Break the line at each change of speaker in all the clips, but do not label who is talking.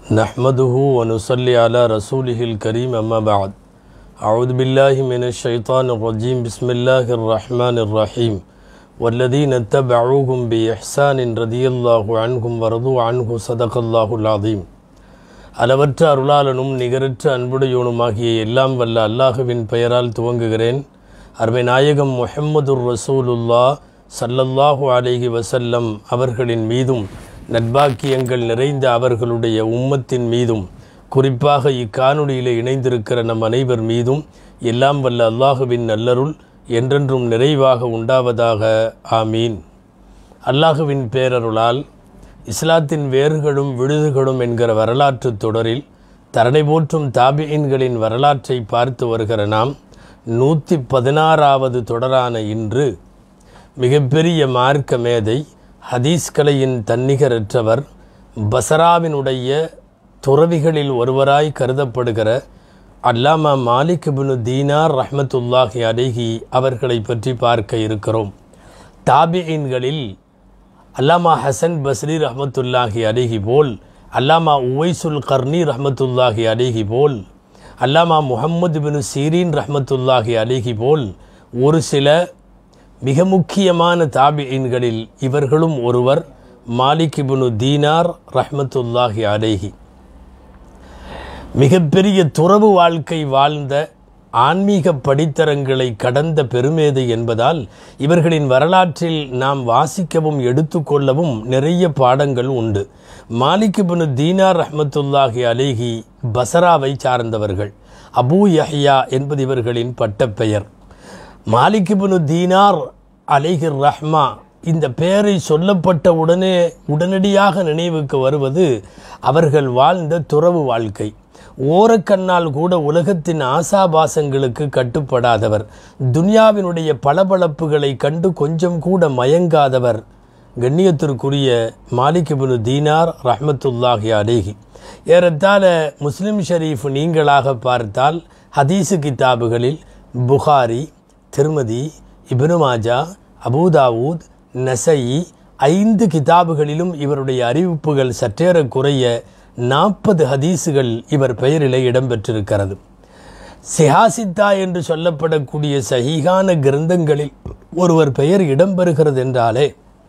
نحمده ونصلي على رسوله الكريم أما بعد أعوذ بالله من الشيطان الرجيم بسم الله الرحمن الرحيم والذين اتبعوهم بإحسان رضي الله عنهم ورضوا عنه صدق الله العظيم அளவற்ற அருளாளனும் நிகரற்ற அன்புடையோனுமாகிய எல்லாம் வல்ல அல்லாஹுவின் பெயரால் துவங்குகிறேன் அருமை நாயகம் முஹம்மதுர் ரசூலுல்லா சல்லல்லாஹு அலைஹி வசல்லம் அவர்களின் மீதும் நட்பாக்கியங்கள் நிறைந்த அவர்களுடைய உம்மத்தின் மீதும் குறிப்பாக இக்காணொலியில் இணைந்திருக்கிற நம் அனைவர் மீதும் எல்லாம் வல்ல அல்லாஹுவின் நல்லருள் என்றென்றும் நிறைவாக உண்டாவதாக ஆமீன் அல்லாஹுவின் பேரருளால் இஸ்லாத்தின் வேர்களும் விழுதுகளும் என்கிற வரலாற்று தொடரில் தரணை போற்றும் தாபியின்களின் வரலாற்றை பார்த்து வருகிற நாம் நூற்றி பதினாறாவது தொடரான இன்று மிகப்பெரிய மார்க்க மேதை ஹதீஸ் கலையின் தன்னிகரற்றவர் பசராவினுடைய துறவிகளில் ஒருவராய் கருதப்படுகிற அல்லாமா மாலிக் பினு தீனார் ரஹ்மத்துல்லாஹி அலைஹி அவர்களை பற்றி பார்க்க இருக்கிறோம் தாபியின்களில் அல்லாமா ஹசன் பஸ்ரி ரஹமத்துல்லாஹி அலிஹி போல் அல்லாமா உவைசுல் கர்னி ரஹமத்துல்லாஹி அலிஹி போல் அல்லாமா முஹம்மது பின் சீரீன் ரஹமத்துல்லாஹி அலிஹி போல் ஒரு சில மிக முக்கியமான தாபியின்களில் இவர்களும் ஒருவர் மாலிக் இப்னு தீனார் ரஹமத்துல்லாஹி அலேஹி மிகப்பெரிய துறவு வாழ்க்கை வாழ்ந்த ஆன்மீக படித்தரங்களை கடந்த பெருமேதை என்பதால் இவர்களின் வரலாற்றில் நாம் வாசிக்கவும் எடுத்துக்கொள்ளவும் நிறைய பாடங்கள் உண்டு மாலிக் பின் தீனார் ரஹமத்துல்லாஹி அலேஹி பசராவை சார்ந்தவர்கள் அபூ யஹ்யா என்பது இவர்களின் பட்டப்பெயர் மாலிக் பின் தீனார் அலேஹி ரஹ்மா இந்த பெயரை சொல்லப்பட்ட உடனே உடனடியாக நினைவுக்கு வருவது அவர்கள் வாழ்ந்த துறவு வாழ்க்கை ஓரக்கண்ணால் கூட உலகத்தின் ஆசாபாசங்களுக்கு கட்டுப்படாதவர் துன்யாவினுடைய பளபளப்புகளை கண்டு கொஞ்சம் கூட மயங்காதவர் கண்ணியத்திற்குரிய மாலிகிபுனு தீனார் ரஹமத்துல்லாஹி அலேஹி ஏறத்தாழ முஸ்லிம் ஷரீஃப் நீங்களாக பார்த்தால் ஹதீஸு கிதாபுகளில் புகாரி திருமதி இபனுமாஜா அபூதாவூத் நசையி ஐந்து கிதாபுகளிலும் இவருடைய அறிவிப்புகள் சற்றேற குறைய நாற்பது ஹதீஸுகள் இவர் பெயரிலே இடம்பெற்றிருக்கிறது சிஹாசித்தா என்று சொல்லப்படக்கூடிய சஹீகான கிரந்தங்களில் ஒருவர் பெயர் இடம்பெறுகிறது என்றாலே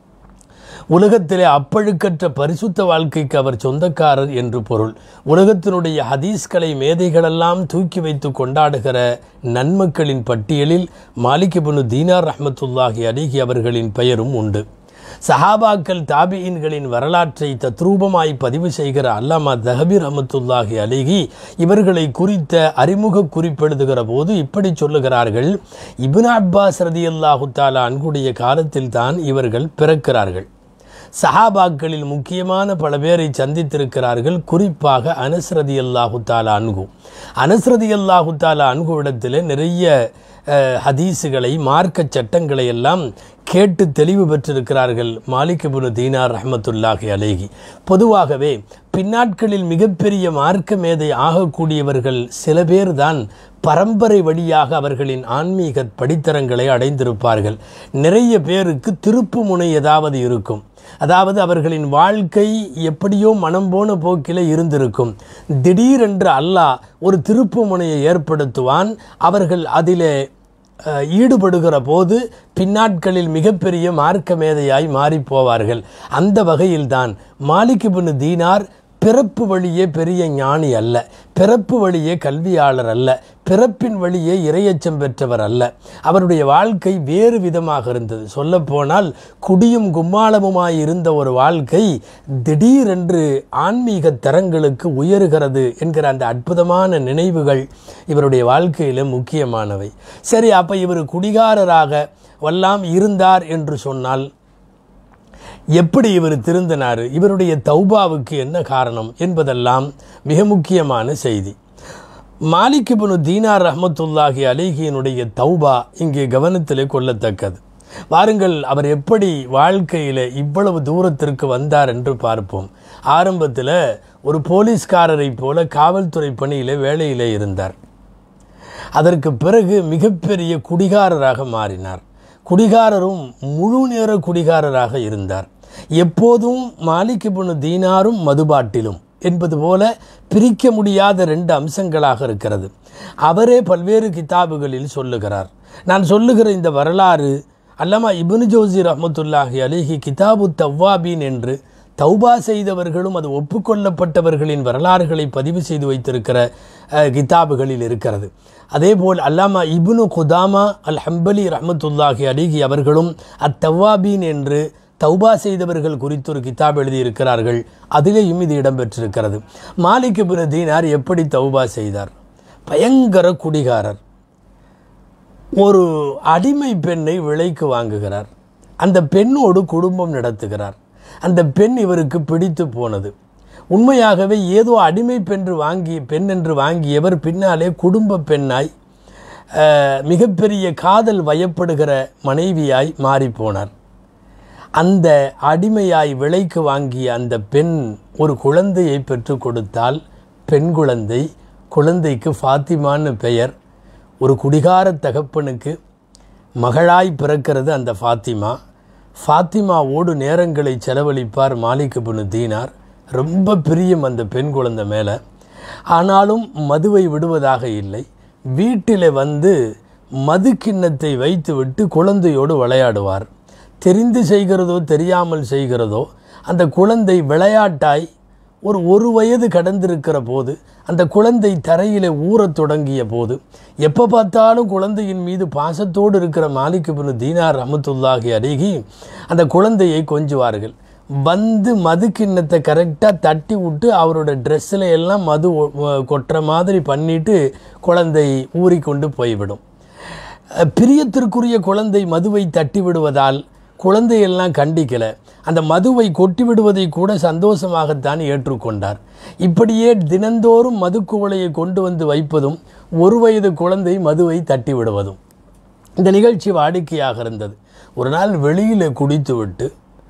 உலகத்திலே அப்பழுக்கற்ற பரிசுத்த வாழ்க்கைக்கு அவர் சொந்தக்காரர் என்று பொருள் உலகத்தினுடைய ஹதீஸ்களை மேதைகளெல்லாம் தூக்கி வைத்து கொண்டாடுகிற நன்மக்களின் பட்டியலில் மாலிகிபுனு தீனார் ரஹமத்துல்லாஹி அலிஹி அவர்களின் பெயரும் உண்டு சஹாபாக்கள் தாபியின்களின் வரலாற்றை தத்ரூபமாய் பதிவு செய்கிற அல்லாமா தஹபீர் அஹமத்துல்லாஹி அலிகி இவர்களை குறித்த அறிமுக குறிப்பெழுதுகிற போது இப்படி சொல்லுகிறார்கள் இபின் அப்பாஸ் ரதி அல்லாஹு தாலா அன்குடைய காலத்தில் தான் இவர்கள் பிறக்கிறார்கள் சஹாபாக்களில் முக்கியமான பல பேரை சந்தித்திருக்கிறார்கள் குறிப்பாக அனஸ்ரதி அல்லாஹு தாலா அன்கு அனஸ்ரதி அல்லாஹு தாலா அன்கு இடத்தில் நிறைய ஹதீஸுகளை மார்க்க சட்டங்களை எல்லாம் கேட்டு தெளிவு பெற்றிருக்கிறார்கள் மாலிகபுனு தீனார் ரஹமத்துல்லாஹி அலேஹி பொதுவாகவே பின்னாட்களில் மிகப்பெரிய மார்க்க மேதை ஆகக்கூடியவர்கள் சில பேர் தான் பரம்பரை வழியாக அவர்களின் ஆன்மீக படித்தரங்களை அடைந்திருப்பார்கள் நிறைய பேருக்கு திருப்பு முனை ஏதாவது இருக்கும் அதாவது அவர்களின் வாழ்க்கை எப்படியோ மனம் போன போக்கில் இருந்திருக்கும் திடீரென்று அல்லாஹ் ஒரு திருப்பு முனையை ஏற்படுத்துவான் அவர்கள் அதிலே ஈடுபடுகிற போது பின்னாட்களில் மிகப்பெரிய மார்க்க மேதையாய் மாறிப்போவார்கள் அந்த வகையில்தான் மாலிகிபின் தீனார் பிறப்பு வழியே பெரிய ஞானி அல்ல பிறப்பு வழியே கல்வியாளர் அல்ல பிறப்பின் வழியே இரையச்சம் பெற்றவர் அல்ல அவருடைய வாழ்க்கை வேறு விதமாக இருந்தது சொல்லப்போனால் குடியும் கும்மாளமுமாய் இருந்த ஒரு வாழ்க்கை திடீரென்று ஆன்மீக தரங்களுக்கு உயருகிறது என்கிற அந்த அற்புதமான நினைவுகள் இவருடைய வாழ்க்கையில் முக்கியமானவை சரி அப்போ இவர் குடிகாரராக வல்லாம் இருந்தார் என்று சொன்னால் எப்படி இவர் திருந்தினார் இவருடைய தௌபாவுக்கு என்ன காரணம் என்பதெல்லாம் மிக முக்கியமான செய்தி மாலிகிபுனு தீனார் ரஹமத்துல்லாஹி அலிகியினுடைய தௌபா இங்கே கவனத்திலே கொள்ளத்தக்கது வாருங்கள் அவர் எப்படி வாழ்க்கையில் இவ்வளவு தூரத்திற்கு வந்தார் என்று பார்ப்போம் ஆரம்பத்தில் ஒரு போலீஸ்காரரை போல காவல்துறை பணியில் வேலையில் இருந்தார் அதற்கு பிறகு மிகப்பெரிய குடிகாரராக மாறினார் குடிகாரரும் முழு நேர குடிகாரராக இருந்தார் எப்போதும் மாலிக் இப்னு தீனாரும் மதுபாட்டிலும் என்பது போல பிரிக்க முடியாத ரெண்டு அம்சங்களாக இருக்கிறது அவரே பல்வேறு கிதாபுகளில் சொல்லுகிறார் நான் சொல்லுகிற இந்த வரலாறு அல்லாமா இப்னு ஜோசி ரஹ்மத்துல்லாஹி அலிஹி கிதாபு தவ்வாபீன் என்று தௌபா செய்தவர்களும் அது ஒப்புக்கொள்ளப்பட்டவர்களின் வரலாறுகளை பதிவு செய்து வைத்திருக்கிற அஹ், கிதாபுகளில் இருக்கிறது அதேபோல் அல்லாமா இப்னு குதாமா அல் ஹம்பலி ரஹ்மத்துல்லாஹி அலிஹி அவர்களும் அத்தவ்வாபீன் என்று தௌபா செய்தவர்கள் குறித்து ஒரு கிதாப் எழுதியிருக்கிறார்கள் அதிலேயும் இது இடம்பெற்றிருக்கிறது மாலிக் இப்னு தீனார் எப்படி தௌபா செய்தார் பயங்கர குடிகாரர் ஒரு அடிமை பெண்ணை விலைக்கு வாங்குகிறார் அந்த பெண்ணோடு குடும்பம் நடத்துகிறார் அந்த பெண் இவருக்கு பிடித்து போனது உண்மையாகவே ஏதோ அடிமை பென்று வாங்கி பெண் என்று வாங்கியவர் பின்னாலே குடும்ப பெண்ணாய் அஹ், மிகப்பெரிய காதல் வயப்படுகிற மனைவியாய் மாறிப்போனார் அந்த அடிமையாய் விலைக்கு வாங்கிய அந்த பெண் ஒரு குழந்தையை பெற்றுக் கொடுத்தால் பெண் குழந்தை குழந்தைக்கு ஃபாத்திமான்னு பெயர் ஒரு குடிகார தகப்பனுக்கு மகளாய் பிறக்கிறது அந்த ஃபாத்திமா ஃபாத்திமாவோடு நேரங்களை செலவழிப்பார் மாலிக் இப்னு தீனார் ரொம்ப பிரியம் அந்த பெண் குழந்தை மேலே ஆனாலும் மதுவை விடுவதாக இல்லை வீட்டில் வந்து மது கிண்ணத்தை வைத்துவிட்டு குழந்தையோடு விளையாடுவார் தெரிந்து செய்கிறதோ தெரியாமல் செய்கிறதோ அந்த குழந்தை விளையாட்டாய் ஒரு ஒரு வயது கடந்திருக்கிற போது அந்த குழந்தை தரையிலே ஊறத் தொடங்கிய போது எப்போ பார்த்தாலும் குழந்தையின் மீது பாசத்தோடு இருக்கிற மாலிக் இப்னு தீனார் ரஹமத்துல்லாஹி அருகி அந்த குழந்தையை கொஞ்சுவார்கள் வந்து மது கிண்ணத்தை கரெக்டாக தட்டி விட்டு அவரோட ட்ரெஸ்ஸில் எல்லாம் மது ஒ- ஒ- கொட்டுற மாதிரி பண்ணிட்டு குழந்தை ஊறிக்கொண்டு போய்விடும் அஹ், பிரியத்திற்குரிய குழந்தை மதுவை தட்டி விடுவதால் குழந்தையெல்லாம் கண்டிக்கல அந்த மதுவை கொட்டி விடுவதை கூட சந்தோஷமாகத்தான் ஏற்றுக்கொண்டார் இப்படியே தினந்தோறும் மதுக்குவளையை கொண்டு வந்து வைப்பதும் ஒரு வயது குழந்தை மதுவை தட்டி விடுவதும் இந்த நிகழ்ச்சி வாடிக்கையாக இருந்தது ஒரு நாள் வெளியில் குடித்துவிட்டு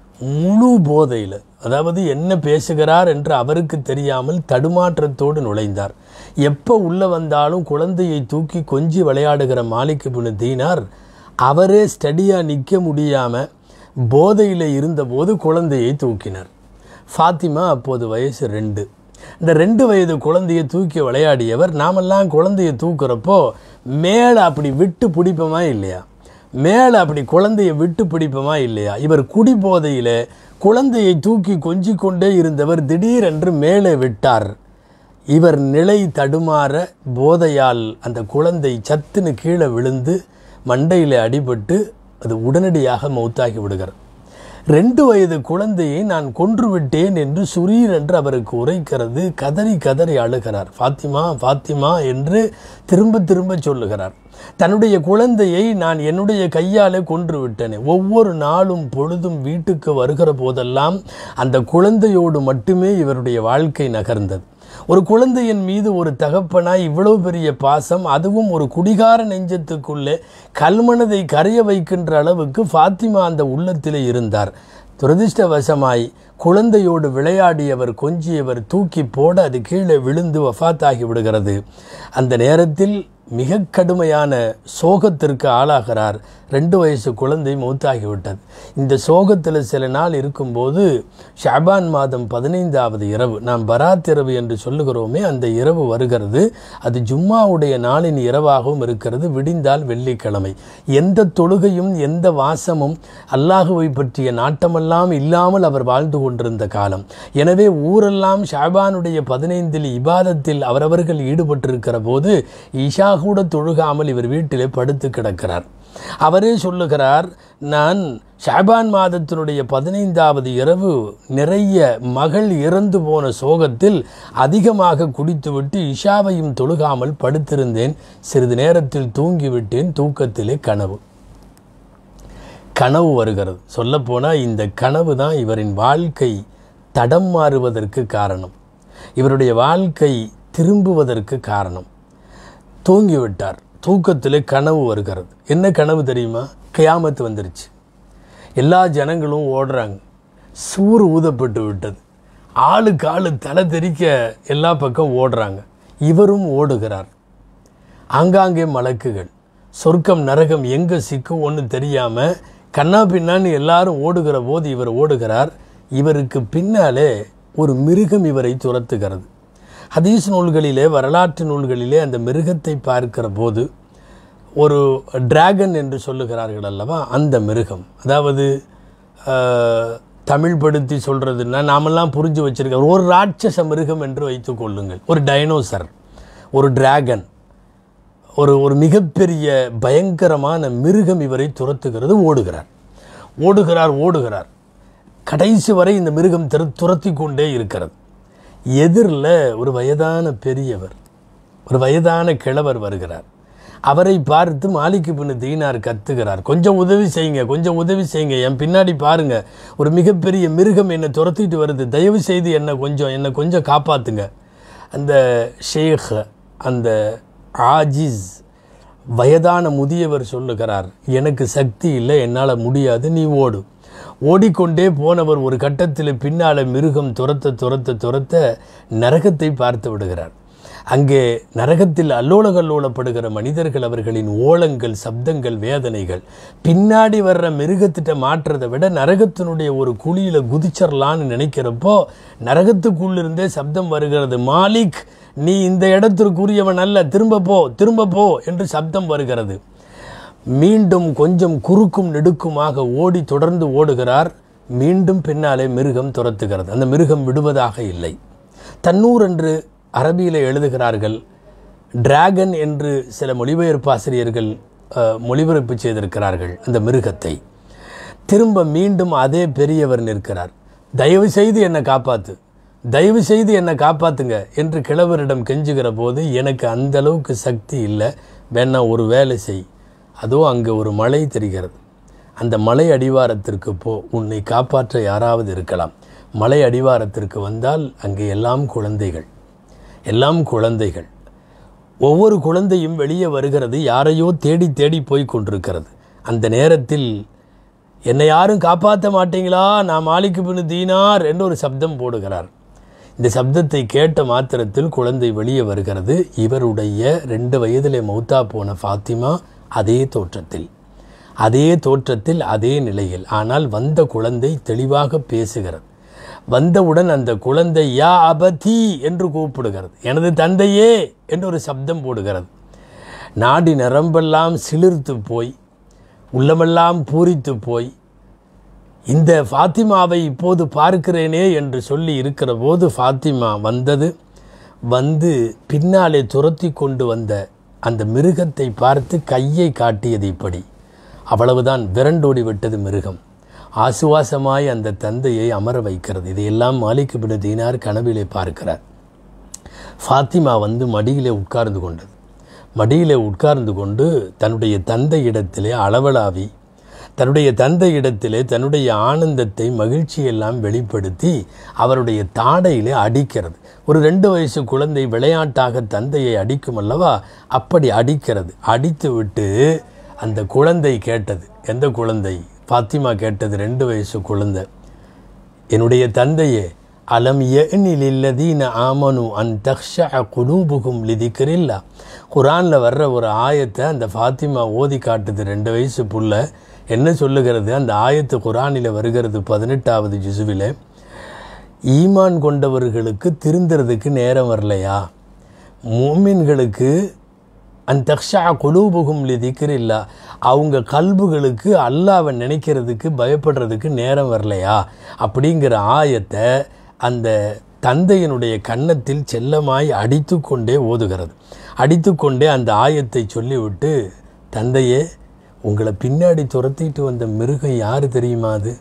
முழு போதையில் அதாவது என்ன பேசுகிறார் என்று அவருக்கு தெரியாமல் தடுமாற்றத்தோடு நுழைந்தார் எப்போ உள்ளே வந்தாலும் குழந்தையை தூக்கி கொஞ்சி விளையாடுகிற மாலிக் இப்னு தீனார் அவரே ஸ்டடியாக நிற்க முடியாமல் போதையில் இருந்தபோது குழந்தையை தூக்கினார் ஃபாத்திமா அப்போது வயசு ரெண்டு இந்த ரெண்டு வயது குழந்தையை தூக்கி விளையாடியவர் நாமெல்லாம் குழந்தையை தூக்குறப்போ மேலே அப்படி விட்டு பிடிப்போமா இல்லையா மேலே அப்படி குழந்தையை விட்டு பிடிப்போமா இல்லையா இவர் குடி போதையில் குழந்தையை தூக்கி கொஞ்சிக் கொண்டே இருந்தவர் திடீரென்று மேலே விட்டார் இவர் நிலை தடுமாற போதையால் அந்த குழந்தை சத்துன்னு கீழே விழுந்து மண்டையில் அடிபட்டு அது உடனடியாக மௌத்தாகி விடுகிறார் ரெண்டு வயது குழந்தையை நான் கொன்று விட்டேன் என்று சுரீர் என்று அவருக்கு உரைக்கிறது கதறி கதறி அழுகிறார் ஃபாத்திமா ஃபாத்திமா என்று திரும்ப திரும்ப சொல்லுகிறார் தன்னுடைய குழந்தையை நான் என்னுடைய கையாலே கொன்று விட்டேனே ஒவ்வொரு நாளும் பொழுதும் வீட்டுக்கு வருகிற போதெல்லாம் அந்த குழந்தையோடு மட்டுமே இவருடைய வாழ்க்கை நகர்ந்தது ஒரு குழந்தையின் மீது ஒரு தகப்பனாய் இவ்வளவு பெரிய பாசம் அதுவும் ஒரு குடிகார நெஞ்சத்துக்குள்ளே கல்மனதை கரைய வைக்கின்ற அளவுக்கு ஃபாத்திமா அந்த உள்ளத்திலே இருந்தார் துரதிர்ஷ்டவசமாய் குழந்தையோடு விளையாடியவர் கொஞ்சியவர் தூக்கி போட அது கீழே விழுந்து வஃபாத்தாகி விடுகிறது அந்த நேரத்தில் மிக கடுமையான சோகத்திற்கு ஆளாகிறார் ரெண்டு வயசு குழந்தை மூத்தாகிவிட்டது இந்த சோகத்தில் சில நாள் இருக்கும்போது ஷாபான் மாதம் பதினைந்தாவது இரவு நாம் பராத் இரவு என்று சொல்லுகிறோமே அந்த இரவு வருகிறது அது ஜும்மாவுடைய நாளின் இரவாகவும் இருக்கிறது விடிந்தால் வெள்ளிக்கிழமை எந்த தொழுகையும் எந்த வாசமும் அல்லாஹுவை பற்றிய நாட்டமெல்லாம் இல்லாமல் அவர் வாழ்ந்து கொண்டிருந்த காலம் எனவே ஊரெல்லாம் ஷாபானுடைய பதினைந்தில் இபாதத்தில் அவரவர்கள் ஈடுபட்டிருக்கிற போது ஈஷா கூட தொழுகாமல் இவர் வீட்டிலே படுத்து கிடக்கிறார் அவரே சொல்லுகிறார் நான் ஷாபான் மாதத்தினுடைய பதினைந்தாவது இரவு நிறைய மகள் இறந்து போன சோகத்தில் அதிகமாக குடித்துவிட்டு இஷாவையும் தொழுகாமல் படுத்திருந்தேன் சிறிது நேரத்தில் தூங்கிவிட்டேன் தூக்கத்திலே கனவு கனவு வருகிறது சொல்லப்போனால் இந்த கனவு தான் இவரின் வாழ்க்கை தடம் மாறுவதற்கு காரணம் இவருடைய வாழ்க்கை திரும்புவதற்கு காரணம் தூங்கிவிட்டார் தூக்கத்தில் கனவு வருகிறது என்ன கனவு தெரியுமா கியாமத்து வந்துருச்சு எல்லா ஜனங்களும் ஓடுறாங்க சூறு ஊதப்பட்டு விட்டது ஆளுக்கு ஆளு தலை தெறிக்க எல்லா பக்கம் ஓடுறாங்க இவரும் ஓடுகிறார் ஆங்காங்கே மலக்குகள் சொர்க்கம் நரகம் எங்கே சிக்கும் ஒன்று தெரியாமல் கண்ணா பின்னான்னு எல்லாரும் ஓடுகிற போது இவர் ஓடுகிறார் இவருக்கு பின்னாலே ஒரு மிருகம் இவரை துரத்துகிறது ஹதீஸ் நூல்களிலே வரலாற்று நூல்களிலே அந்த மிருகத்தை பார்க்கிற போது ஒரு டிராகன் என்று சொல்லுகிறார்கள் அல்லவா அந்த மிருகம் அதாவது ஆஹ், தமிழ் படுத்தி சொல்கிறதுன்னா நாமெல்லாம் புரிஞ்சு வச்சிருக்க ஒரு ராட்சச மிருகம் என்று வைத்துக் கொள்ளுங்கள் ஒரு டைனோசர் ஒரு டிராகன் ஒரு ஒரு மிகப்பெரிய பயங்கரமான மிருகம் இவரை துரத்துகிறது ஓடுகிறார் ஓடுகிறார் ஓடுகிறார் கடைசி வரை இந்த மிருகம் திரு துரத்தி கொண்டே இருக்கிறது எதிரில் ஒரு வயதான பெரியவர் ஒரு வயதான கிழவர் வருகிறார் அவரை பார்த்து மாலிக்கு பின்னு தீனார் கத்துகிறார் கொஞ்சம் உதவி செய்யுங்க கொஞ்சம் உதவி செய்யுங்க என் பின்னாடி பாருங்க ஒரு மிகப்பெரிய மிருகம் என்னை துரத்திட்டு வருது தயவு செய்து என்னை கொஞ்சம் என்னை கொஞ்சம் காப்பாத்துங்க அந்த ஷேக் அந்த ஆஜிஸ் வயதான முதியவர் சொல்லுகிறார் எனக்கு சக்தி இல்லை என்னால் முடியாது நீ ஓடு ஓடிக்கொண்டே போனவர் ஒரு கட்டத்தில் பின்னால மிருகம் துரத்த துரத்த துரத்த நரகத்தை பார்த்து விடுகிறார் அங்கே நரகத்தில் அல்லோலகல்லோலப்படுகிற மனிதர்கள் அவர்களின் ஓலங்கள் சப்தங்கள் வேதனைகள் பின்னாடி வர்ற மிருகத்திட்ட மாற்றதை விட நரகத்தினுடைய ஒரு குழியில குதிச்சிடலான்னு நினைக்கிறப்போ நரகத்துக்குள்ளிருந்தே சப்தம் வருகிறது மாலிக் நீ இந்த இடத்திற்குரியவன் அல்ல திரும்ப போ திரும்ப போ என்று சப்தம் வருகிறது மீண்டும் கொஞ்சம் குறுக்கும் நெடுக்குமாக ஓடி தொடர்ந்து ஓடுகிறார் மீண்டும் பின்னாலே மிருகம் துரத்துகிறது அந்த மிருகம் விடுவதாக இல்லை தன்னூர் என்று அரபியில் எழுதுகிறார்கள் டிராகன் என்று சில மொழிபெயர்ப்பாசிரியர்கள் அஹ், மொழிபெயர்ப்பு செய்திருக்கிறார்கள் அந்த மிருகத்தை திரும்ப மீண்டும் அதே பெரியவர் நிற்கிறார் தயவு செய்து என்னை காப்பாத்து தயவு செய்து என்னை காப்பாத்துங்க என்று கிழவரிடம் கெஞ்சுகிற போது எனக்கு அந்த அளவுக்கு சக்தி இல்லை வேணா ஒரு வேலை செய் அதோ அங்கே ஒரு மலை தெரிகிறது அந்த மலை அடிவாரத்திற்கு போ உன்னை காப்பாற்ற யாராவது இருக்கலாம் மலை அடிவாரத்திற்கு வந்தால் அங்கே எல்லாம் குழந்தைகள் எல்லாம் குழந்தைகள் ஒவ்வொரு குழந்தையும் வெளியே வருகிறது யாரையோ தேடி தேடி போய் கொண்டிருக்கிறது அந்த நேரத்தில் என்னை யாரும் காப்பாற்ற மாட்டீங்களா நான் மாலிக்கு பின்னு தீனார் என்று ஒரு சப்தம் போடுகிறார் இந்த சப்தத்தை கேட்ட மாத்திரத்தில் குழந்தை வெளியே வருகிறது இவருடைய ரெண்டு வயதிலே மௌத்தா போன ஃபாத்திமா அதே தோற்றத்தில் அதே தோற்றத்தில் அதே நிலையில் ஆனால் வந்த குழந்தை தெளிவாக பேசுகிறது வந்தவுடன் அந்த குழந்தை யா அபதி என்று கூப்பிடுகிறது எனது தந்தையே என்று ஒரு சப்தம் போடுகிறது நாடி நரம்பெல்லாம் சிலிர்த்து போய் உள்ளமெல்லாம் பூரித்து போய் இந்த ஃபாத்திமாவை இப்போது பார்க்கிறேனே என்று சொல்லி இருக்கிற போது ஃபாத்திமா வந்தது வந்து பின்னாலே துரத்தி கொண்டு வந்த அந்த மிருகத்தை பார்த்து கையை காட்டியது இப்படி அவ்வளவுதான் விரண்டோடி விட்டது மிருகம் ஆசுவாசமாய் அந்த தந்தையை அமர வைக்கிறது இதையெல்லாம் மாலிக் பின் தீனார் கனவிலே பார்க்கிறார் ஃபாத்திமா வந்து மடியிலே உட்கார்ந்து கொண்டது மடியிலே உட்கார்ந்து கொண்டு தன்னுடைய தந்தையிடத்திலே அளவலாவி தன்னுடைய தந்தையிடத்திலே தன்னுடைய ஆனந்தத்தை மகிழ்ச்சியெல்லாம் வெளிப்படுத்தி அவருடைய தாடையிலே அடிக்கிறது ஒரு ரெண்டு வயசு குழந்தை விளையாட்டாக தந்தையை அடிக்கும் அல்லவா அப்படி அடிக்கிறது அடித்து விட்டு அந்த குழந்தை கேட்டது எந்த குழந்தை ஃபாத்திமா கேட்டது ரெண்டு வயசு குழந்தை என்னுடைய தந்தையே அலம் யனிலில்லதீன ஆமனு அன் தக்ஷ குலூபுகும் லிதிக்கிறில்லா குரானில் வர்ற ஒரு ஆயத்தை அந்த ஃபாத்திமா ஓதி காட்டுது ரெண்டு வயசு புள்ள என்ன சொல்லுகிறது அந்த ஆயத்து குரானில் வருகிறது பதினெட்டாவது ஜிசுவில் ஈமான் கொண்டவர்களுக்கு திருந்துறதுக்கு நேரம் வரலையா மூமின்களுக்கு அன் தக்ஷா குலூபுகும் லிதிக்கிறில்லா அவங்க கல்புகளுக்கு அல்லாவை நினைக்கிறதுக்கு பயப்படுறதுக்கு நேரம் வரலையா அப்படிங்கிற ஆயத்தை அந்த தந்தையினுடைய கன்னத்தில் செல்லமாய் அடித்து கொண்டே ஓதுகிறது அடித்து கொண்டே அந்த ஆயத்தை சொல்லிவிட்டு தந்தையே உங்களை பின்னாடி துரத்திட்டு வந்த மிருகம் யார் தெரியுமா அது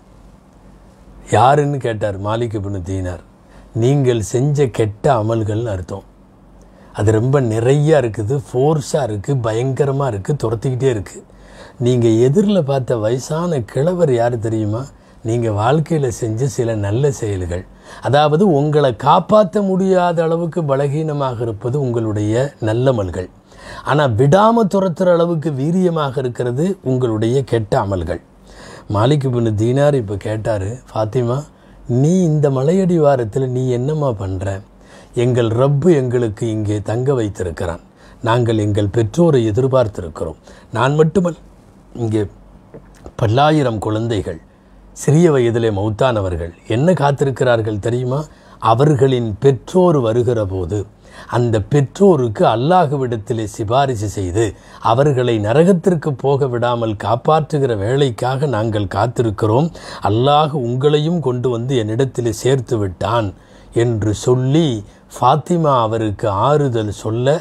யாருன்னு கேட்டார் மாலிக் இப்னு தீனார் நீங்கள் செஞ்ச கெட்ட அமல்கள்னு அர்த்தம் அது ரொம்ப நிறைய இருக்குது ஃபோர்ஸாக இருக்குது பயங்கரமாக இருக்குது துரத்திக்கிட்டே இருக்குது நீங்கள் எதிரில் பார்த்த வயசான கிழவர் யார் தெரியுமா நீங்கள் வாழ்க்கையில் செஞ்ச சில நல்ல செயல்கள் அதாவது உங்களை காப்பாற்ற முடியாத அளவுக்கு பலகீனமாக இருப்பது உங்களுடைய நல்லமல்கள் ஆனால் விடாமல் துரத்துற அளவுக்கு வீரியமாக இருக்கிறது உங்களுடைய கெட்ட அமல்கள் மாலிக் பின் தீனார் இப்போ கேட்டார் ஃபாத்திமா நீ இந்த மலையடி வாரத்தில் நீ என்னம்மா பண்ணுற எங்கள் ரப்பு எங்களுக்கு இங்கே தங்க வைத்திருக்கிறான் நாங்கள் எங்கள் பெற்றோரை எதிர்பார்த்திருக்கிறோம் நான் மட்டுமல்ல இங்கே பல்லாயிரம் குழந்தைகள் சிறிய வயதிலே மௌத்தானவர்கள் என்ன காத்திருக்கிறார்கள் தெரியுமா அவர்களின் பெற்றோர் வருகிற போது அந்த பெற்றோருக்கு அல்லாஹுவிடத்திலே சிபாரிசு செய்து அவர்களை நரகத்திற்கு போக விடாமல் காப்பாற்றுகிற வேலைக்காக நாங்கள் காத்திருக்கிறோம் அல்லாஹ் உங்களையும் கொண்டு வந்து என்னிடத்திலே சேர்த்து விட்டான் என்று சொல்லி ஃபாத்திமா அவருக்கு ஆறுதல் சொல்ல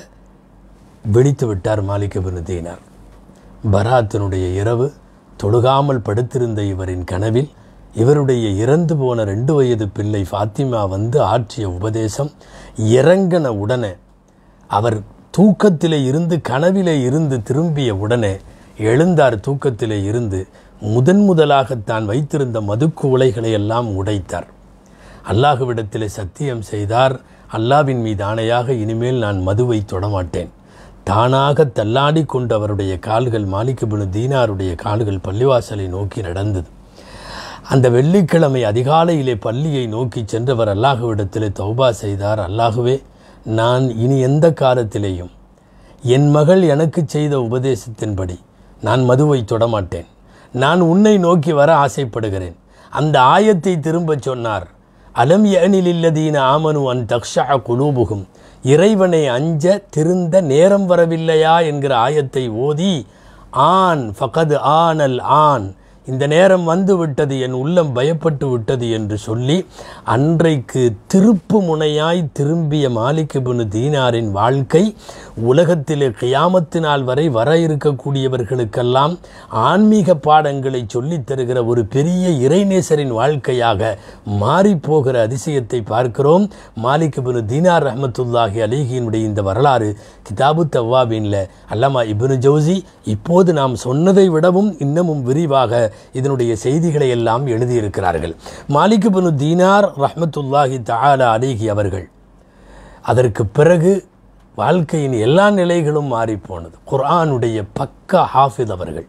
விழித்து விட்டார் மாலிக் பின் தீனார் பராத்தினுடைய இரவு தொழுகாமல் படுத்திருந்த இவரின் கனவில் இவருடைய இறந்து போன ரெண்டு வயது பிள்ளை ஃபாத்திமா வந்து ஆற்றிய உபதேசம் இறங்கின உடனே அவர் தூக்கத்திலே இருந்து கனவிலே இருந்து திரும்பிய உடனே எழுந்தார் தூக்கத்திலே இருந்து முதன் முதலாக தான் வைத்திருந்த மதுக்கு உலைகளை எல்லாம் உடைத்தார் அல்லாஹுவிடத்திலே சத்தியம் செய்தார் அல்லாவின் மீது ஆணையாக இனிமேல் நான் மதுவை தொடமாட்டேன் தானாக தள்ளாடி கொண்டு அவருடைய கால்கள் மாலிகபினு தீனாருடைய கால்கள் பள்ளிவாசலை நோக்கி நடந்தது அந்த வெள்ளிக்கிழமை அதிகாலையிலே பள்ளியை நோக்கி சென்றவர் அல்லாஹுவிடத்திலே தௌபா செய்தார் அல்லாஹுவே நான் இனி எந்த காலத்திலேயும் என் மகள் எனக்கு செய்த உபதேசத்தின்படி நான் மதுவை தொடமாட்டேன் நான் உன்னை நோக்கி வர ஆசைப்படுகிறேன் அந்த ஆயத்தை திரும்பச் சொன்னார் அலம் யனிலில்லதீன ஆமனு அன் தக்ஷா குலூபுகும் இறைவனை அஞ்ச திருந்த நேரம் வரவில்லையா என்கிற ஆயத்தை ஓதி ஆன் ஃபகது ஆனல் ஆன் இந்த நேரம் வந்து விட்டது என் உள்ளம் பயப்பட்டு விட்டது என்று சொல்லி அன்றைக்கு திருப்பு முனையாய் திரும்பிய மாலிகுபுனு தீனாரின் வாழ்க்கை உலகத்திலே கியாமத்து நாள் வரை வர இருக்கக்கூடியவர்களுக்கெல்லாம் ஆன்மீக பாடங்களை சொல்லித் தருகிற ஒரு பெரிய இறைநேசரின் வாழ்க்கையாக மாறிப்போகிற அதிசயத்தை பார்க்கிறோம் மாலிகுபுனு தீனார் ரஹமத்துல்லாஹி அலிகியினுடைய இந்த வரலாறு கிதாபு தவ்வாபீனில் அல்லாமா இப்னு ஜவுசி இப்போது நாம் சொன்னதை விடவும் இன்னமும் விரிவாக இதனுடைய செய்திகளை எல்லாம் எழுதியிருக்கிறார்கள் மாலிக் பின் தீனார் ரஹ்மத்துல்லாஹி தஆலா அலிஹி அவர்கள் அதற்கு பிறகு வாழ்க்கையின் எல்லா நிலைகளும் மாறிப்போனது குர்ஆனுடைய பக்க ஹாஃபித் அவர்கள்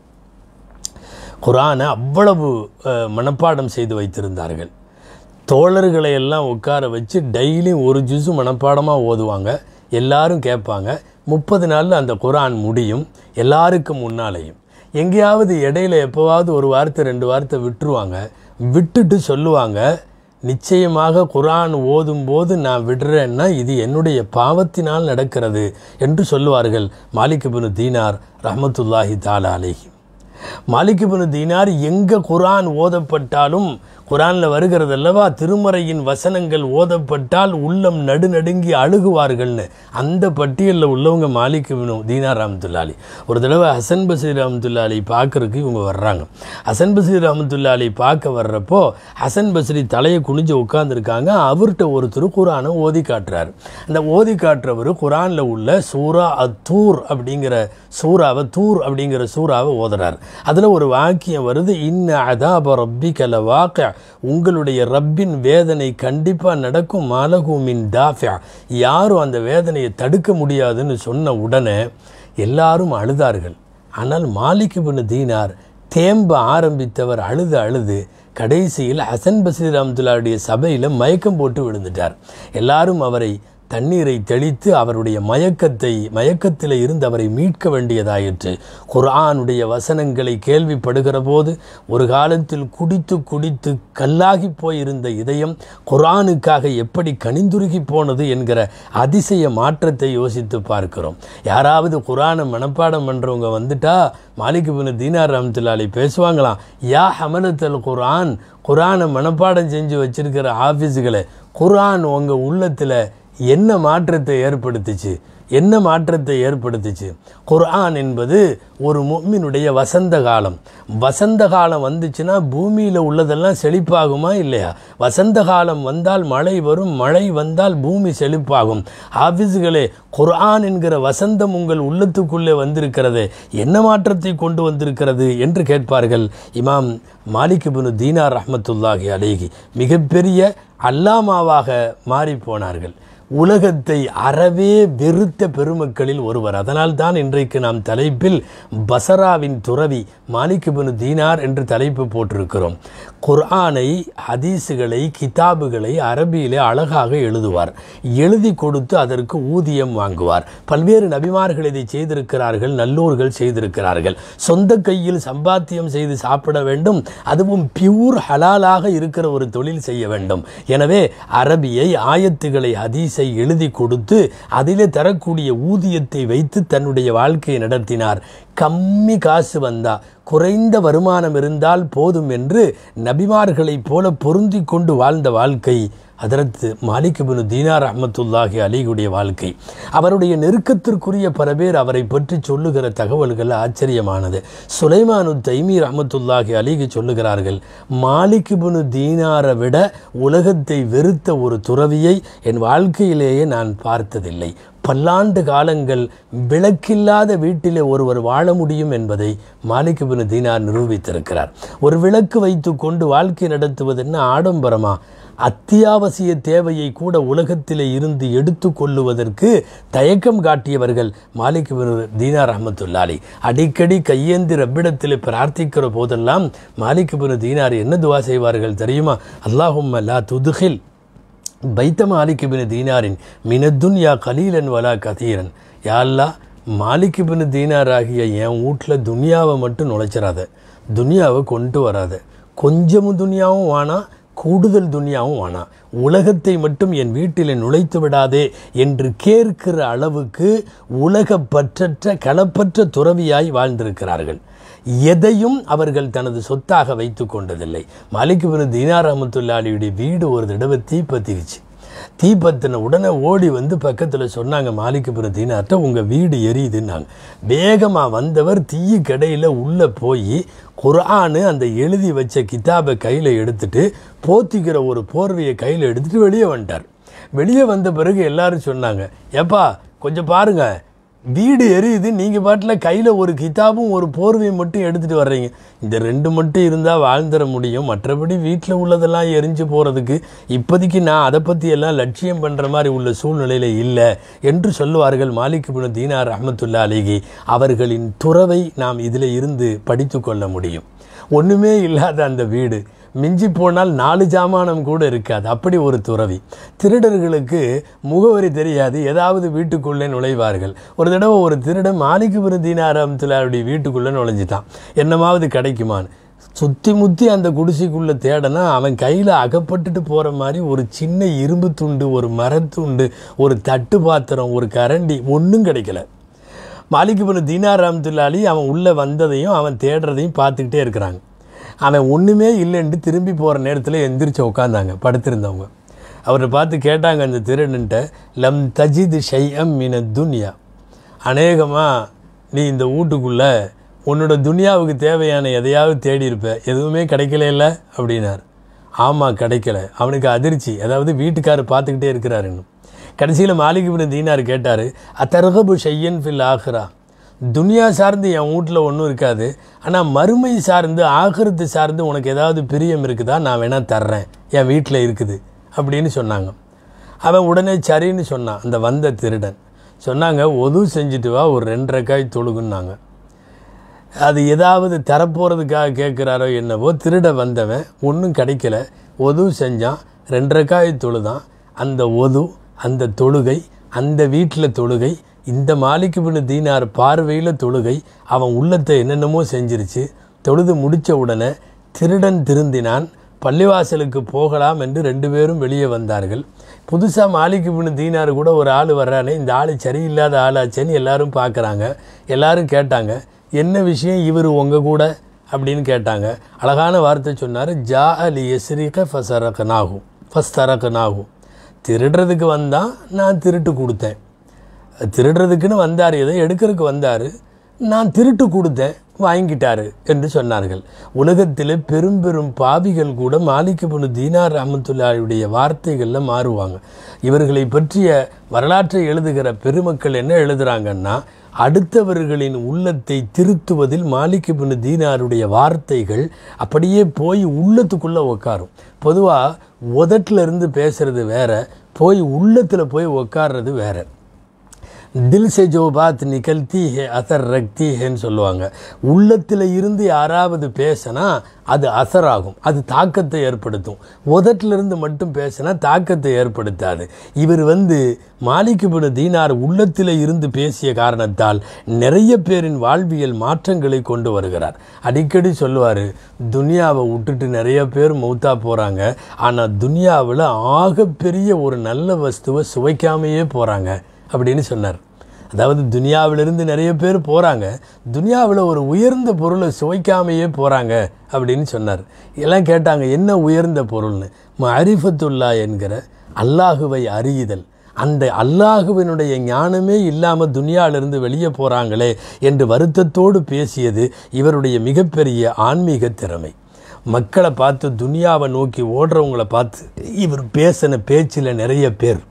குர்ஆனை அவ்வளவு அஹ், மனப்பாடம் செய்து வைத்திருந்தார்கள் தோழர்களை எல்லாம் உட்கார வச்சு டெய்லி ஒரு ஜுசு மனப்பாடமாக ஓதுவாங்க எல்லாரும் கேட்பாங்க முப்பது நாளில் அந்த குர்ஆன் முடியும் எல்லாருக்கும் முன்னாலேயும் எங்கேயாவது இடையில எப்போவாவது ஒரு வார்த்தை ரெண்டு வார்த்தை விட்டுருவாங்க விட்டுட்டு சொல்லுவாங்க நிச்சயமாக குர்ஆன் ஓதும்போது நான் விடுறேன்னா இது என்னுடைய பாவத்தினால் நடக்கிறது என்று சொல்லுவார்கள் மாலிக் பின் தீனார் ரஹமத்துல்லாஹி தாலா அலைஹி மாலிக் பின் தீனார் எங்க குர்ஆன் ஓதப்பட்டாலும் குர்ஆன்ல வருகிறது அல்லவா திருமறையின் வசனங்கள் ஓதப்பட்டால் உள்ளம் நடுநடுங்கி அழுகுவார்கள்னு அந்த பட்டியலில் உள்ளவங்க மாலிக் பின் தீனார் ரஹமத்துல்லாலி ஒரு தடவை ஹசன் பசீர் ரஹமத்துல்லாலி பார்க்கறதுக்கு இவங்க வர்றாங்க ஹசன் பசீர் ரஹமத்துல்லாலி பார்க்க வர்றப்போ ஹசன் பஸ்ரி தலையை குனிஞ்சு உட்கார்ந்துருக்காங்க அவர்கிட்ட ஒரு திருக்குறானை ஓதி காட்டுறாரு அந்த ஓதி காட்டுறவர் குரானில் உள்ள சூரா அத்தூர் அப்படிங்கிற சூறாவை தூர் அப்படிங்கிற சூறாவை ஓதுறார் அதில் ஒரு வாக்கியம் வருது இன்ன அதாப ரப்பி கல வாக்க உங்களுடைய ரப்பின் வேதனை கண்டிப்பாக நடக்கும் மாலகூமின் தாஃபியா யாரும் அந்த வேதனையை தடுக்க முடியாதுன்னு சொன்ன உடனே எல்லாரும் அழுதார்கள் ஆனால் மாலிக் பின் தீனார் தேம்ப ஆரம்பித்தவர் அழுது அழுது கடைசியில் ஹசன் பசீர் ரஹமத்துல்லாவுடைய சபையில் மயக்கம் போட்டு விழுந்துட்டார் எல்லாரும் அவரை தண்ணீரை தெளித்து அவருடைய மயக்கத்தை மயக்கத்தில் இருந்து அவரை மீட்க வேண்டியதாயிற்று குர்ஆனுடைய வசனங்களை கேள்விப்படுகிற போது ஒரு காலத்தில் குடித்து குடித்து கல்லாகி போயிருந்த இதயம் குர்ஆனுக்காக எப்படி கனிந்துருகி போனது என்கிற அதிசய மாற்றத்தை யோசித்து பார்க்கிறோம் யாராவது குர்ஆனை மனப்பாடம் பண்ணுறவங்க வந்துட்டா மாலிக் பின் தீனார் ரஹமத்துல்லாலி பேசுவாங்களாம் யா ஹமலத்தல் குர்ஆன் குர்ஆனை மனப்பாடம் செஞ்சு வச்சிருக்கிற ஆஃபீஸுகளை குர்ஆன் உங்கள் உள்ளத்தில் என்ன மாற்றத்தை ஏற்படுத்துச்சு என்ன மாற்றத்தை ஏற்படுத்துச்சு குர்ஆன் என்பது ஒரு முஃமினுடைய வசந்த காலம் வசந்த காலம் வந்துச்சுன்னா பூமியில் உள்ளதெல்லாம் செழிப்பாகுமா இல்லையா வசந்த காலம் வந்தால் மழை வரும் மழை வந்தால் பூமி செழிப்பாகும் ஆஃபீஸுகளே குர்ஆன் என்கிற வசந்தம் உங்கள் உள்ளத்துக்குள்ளே வந்திருக்கிறதே என்ன மாற்றத்தை கொண்டு வந்திருக்கிறது என்று கேட்பார்கள் இமாம் மாலிக் பின் தீனார் ரஹ்மத்துல்லாஹி அலேஹி மிகப்பெரிய அல்லாமாவாக மாறி போனார்கள் உலகத்தை அறவே வெறுத்த பெருமக்களில் ஒருவர் அதனால் தான் இன்றைக்கு நாம் தலைப்பில் பசராவின் துறவி மாலிக் பின் தீனார் என்று தலைப்பு போட்டிருக்கிறோம் குர்ஆனை ஹதீஸுகளை கிதாபுகளை அரபியிலே அழகாக எழுதுவார் எழுதி கொடுத்து அதற்கு ஊதியம் வாங்குவார் பல்வேறு நபிமார்கள் இதை செய்திருக்கிறார்கள் நல்லோர்கள் செய்திருக்கிறார்கள் சொந்த கையில் சம்பாத்தியம் செய்து சாப்பிட வேண்டும் அதுவும் பியூர் ஹலாலாக இருக்கிற ஒரு தொழில் செய்ய வேண்டும் எனவே அரபியை ஆயத்துகளை ஹதீஸை எழுதி கொடுத்து அதிலே தரக்கூடிய ஊதியத்தை வைத்து தன்னுடைய வாழ்க்கையை நடத்தினார் கம்மி காசு வந்தா குறைந்த வருமானம் இருந்தால் போதும் என்று நபிமார்களைப் போல பொருந்தி கொண்டு வாழ்ந்த வாழ்க்கை அதற்கு மாலிக் பின் தீனார் அஹமத்துல்லாஹி அலிகுடைய வாழ்க்கை அவருடைய நெருக்கத்திற்குரிய பல பேர் அவரை பற்றி சொல்லுகிற தகவல்கள் ஆச்சரியமானது சுலைமானு தைமீர் அஹமத்துல்லாஹி அலிகு சொல்லுகிறார்கள் மாலிக் பின் தீனாரை விட உலகத்தை வெறுத்த ஒரு துறவியை என் வாழ்க்கையிலேயே நான் பார்த்ததில்லை பல்லாண்டு காலங்கள் விளக்கில்லாத வீட்டிலே ஒருவர் வாழ முடியும் என்பதை மாலிக் பின் தீனார் நிரூபித்திருக்கிறார் ஒரு விளக்கு வைத்து கொண்டு வாழ்க்கை நடத்துவது என்ன ஆடம்பரமா அத்தியாவசிய தேவையை கூட உலகத்திலே இருந்து எடுத்து கொள்ளுவதற்கு தயக்கம் காட்டியவர்கள் மாலிக் பின் தீனார் அஹமத்துல்லாலி அடிக்கடி கையேந்தி ரப்பிடத்தில் பிரார்த்திக்கிற போதெல்லாம் மாலிக் பின் தீனார் என்ன துவா செய்வார்கள் தெரியுமா அல்லாஹும் லா துதுகில் பைத்த மாலிக் பின் தீனாரின் மினத்துன்யா கலீலன் வலா கதீரன் யாழ்லா மாலிக் பின் தீனார் ஆகிய என் வீட்டில் துனியாவை மட்டும் நுழைச்சிடாத துனியாவை கொண்டு வராத கொஞ்சமும் துனியாவும் வேணாம் கூடுதல் துனியாவும் வேணாம் உலகத்தை மட்டும் என் வீட்டில் நுழைத்து விடாதே என்று கேட்கிற அளவுக்கு உலக பற்றற்ற களப்பற்ற துறவியாய் வாழ்ந்திருக்கிறார்கள் எதையும் அவர்கள் தனது சொத்தாக வைத்து கொண்டதில்லை மாலிக் பின் தீனார் அஹமத்துல்லாலியுடைய வீடு ஒரு தடவை தீப்பத்திக்குச்சு தீப்பத்தின உடனே ஓடி வந்து பக்கத்தில் சொன்னாங்க மாலிக் பின் தீனார்ட்ட உங்கள் வீடு எரியுதுன்னாங்க வேகமாக வந்தவர் தீய கடையில் உள்ளே போய் குர்ஆனு அந்த எழுதி வச்ச கிதாபை கையில் எடுத்துட்டு போத்திக்கிற ஒரு போர்வையை கையில் எடுத்துட்டு வெளியே வந்துட்டார் வெளியே வந்த பிறகு எல்லாரும் சொன்னாங்க ஏப்பா கொஞ்சம் பாருங்க வீடு எரியுது நீங்கள் பாட்டில் கையில் ஒரு கிதாபும் ஒரு போர்வையும் மட்டும் எடுத்துகிட்டு வர்றீங்க இந்த ரெண்டு மட்டும் இருந்தால் வாழ்ந்துட முடியும் மற்றபடி வீட்டில் உள்ளதெல்லாம் எரிஞ்சு போகிறதுக்கு இப்போதைக்கு நான் அதை பற்றி எல்லாம் லட்சியம் பண்ணுற மாதிரி உள்ள சூழ்நிலையில் இல்லை என்று சொல்லுவார்கள் மாலிக் பின் தீனார் அஹமத்துல்லா அலிகி அவர்களின் துறவை நாம் இதில் இருந்து படித்து கொள்ள முடியும் ஒன்றுமே இல்லாத அந்த வீடு மிஞ்சி போனால் நாலு ஜாமானம் கூட இருக்காது அப்படி ஒரு துறவி திருடர்களுக்கு முகவரி தெரியாது ஏதாவது வீட்டுக்குள்ளே நுழைவார்கள் ஒரு தடவை ஒரு திருடன் மாலிக்கு விருந்தினார் அம்துல்லாருடைய வீட்டுக்குள்ளே நுழைஞ்சிட்டான் என்னமாவது கிடைக்குமான்னு சுற்றி முற்றி அந்த குடிசைக்குள்ளே தேடனா அவன் கையில் அகப்பட்டுட்டு போகிற மாதிரி ஒரு சின்ன இரும்பு துண்டு ஒரு மரத்துண்டு ஒரு தட்டு பாத்திரம் ஒரு கரண்டி ஒன்றும் கிடைக்கல மாலிக்கு பின் தீனார் ரஹமத்துல்லாலி அவன் உள்ளே வந்ததையும் அவன் தேடுறதையும் பார்த்துக்கிட்டே இருக்கிறாங்க அவன் ஒன்றுமே இல்லைன்ட்டு திரும்பி போகிற நேரத்தில் எந்திரிச்சு உட்காந்தாங்க படுத்திருந்தவங்க அவரை பார்த்து கேட்டாங்க அந்த திருடன்ட்ட லம் தஜித் ஷையம் மின துன்யா அநேகமாக நீ இந்த வீட்டுக்குள்ளே உன்னோட துனியாவுக்கு தேவையான எதையாவது தேடி இருப்ப எதுவுமே கிடைக்கல இல்லை அப்படின்னார் ஆமாம் கிடைக்கல அவனுக்கு அதிர்ச்சி அதாவது வீட்டுக்காரர் பார்த்துக்கிட்டே இருக்கிறாருன்னு கடைசியில் மாலிக் பின் தீனார் கேட்டார் அத்தர்கபு ஷையன் ஃபில் ஆஹ்ரா துனியா சார்ந்து என் வீட்டில் ஒன்றும் இருக்காது ஆனால் மறுமை சார்ந்து ஆகிரத்து சார்ந்து உனக்கு ஏதாவது பிரியம் இருக்குதா நான் வேணால் தர்றேன் என் வீட்டில் இருக்குது அப்படின்னு சொன்னாங்க அவன் உடனே சரின்னு சொன்னான் அந்த வந்த திருடன் சொன்னாங்க ஒது செஞ்சுட்டு வா ஒரு ரெண்டரை காய் தொழுகுன்னாங்க அது ஏதாவது தரப்போகிறதுக்காக கேட்குறாரோ என்னவோ திருட வந்தவன் ஒன்றும் கிடைக்கல ஒது செஞ்சான் ரெண்டரை காய் தொழுதான் அந்த ஒது அந்த தொழுகை அந்த வீட்டில் தொழுகை இந்த மாலிக்கு பின் தீனார் பார்வையில் தொழுகை அவன் உள்ளத்தை என்னென்னமோ செஞ்சிருச்சு தொழுது முடித்த உடனே திருடன் திருந்தினான் பள்ளிவாசலுக்கு போகலாம் என்று ரெண்டு பேரும் வெளியே வந்தார்கள் புதுசாக மாலிக்கு பின் தீனார் கூட ஒரு ஆள் வர்றானே இந்த ஆள் சரியில்லாத ஆளாச்சேன்னு எல்லாரும் பார்க்குறாங்க எல்லாரும் கேட்டாங்க என்ன விஷயம் இவர் உங்கள் கூட அப்படின்னு கேட்டாங்க அழகான வார்த்தை சொன்னார் ஜா அலி எஸ்ரீக ஃபசரக நாகும் ஃபஸ்தரக நாகும் திருடுறதுக்கு வந்தால் நான் திருட்டு கொடுத்தேன் திருடுறதுக்குன்னு வந்தார் ஏதோ எடுக்கிறதுக்கு வந்தார் நான் திருட்டு கொடுத்தேன் வாங்கிட்டாரு என்று சொன்னார்கள் உலகத்தில் பெரும் பெரும் பாவிகள் கூட மாலிக் பின் தீனார் ரஹமத்துல்லாவுடைய வார்த்தைகளில் மாறுவாங்க இவர்களை பற்றிய வரலாற்றை எழுதுகிற பெருமக்கள் என்ன எழுதுறாங்கன்னா அடுத்தவர்களின் உள்ளத்தை திருத்துவதில் மாலிக் பின் தீனாருடைய வார்த்தைகள் அப்படியே போய் உள்ளத்துக்குள்ளே உட்காரும் பொதுவாக உதட்டில் இருந்து பேசுறது வேற போய் உள்ளத்தில் போய் உக்காடுறது வேற தில் சே ஜோ பாத் நிகழ்த்தி ஹே அசர் ரக்தி ஹேன்னு சொல்லுவாங்க உள்ளத்தில் இருந்து யாராவது பேசினா அது அசராகும் அது தாக்கத்தை ஏற்படுத்தும் உதட்டிலிருந்து மட்டும் பேசினா தாக்கத்தை ஏற்படுத்தாது இவர் வந்து மாலிகுபின் தீனார் உள்ளத்தில் இருந்து பேசிய காரணத்தால் நிறைய பேரின் வாழ்வியல் மாற்றங்களை கொண்டு வருகிறார் அடிக்கடி சொல்லுவார் துனியாவை விட்டுட்டு நிறைய பேர் மௌத்தா போகிறாங்க ஆனால் துனியாவில் ஆகப்பெரிய ஒரு நல்ல வஸ்துவை சுவைக்காமையே போகிறாங்க அப்படின்னு சொன்னார் அதாவது துனியாவிலிருந்து நிறைய பேர் போகிறாங்க துனியாவில் ஒரு உயர்ந்த பொருளை சுவைக்காமையே போகிறாங்க அப்படின்னு சொன்னார் எல்லாம் கேட்டாங்க என்ன உயர்ந்த பொருள்னு மரிஃபத்துல்லா என்கிற அல்லாஹுவை அறியுதல் அந்த அல்லாஹுவினுடைய ஞானமே இல்லாமல் துனியாவிலிருந்து வெளியே போகிறாங்களே என்று வருத்தத்தோடு பேசியது இவருடைய மிகப்பெரிய ஆன்மீக திறமை மக்களை பார்த்து துனியாவை நோக்கி ஓடுறவங்கள பார்த்து இவர் பேசின பேச்சில் நிறைய பேர்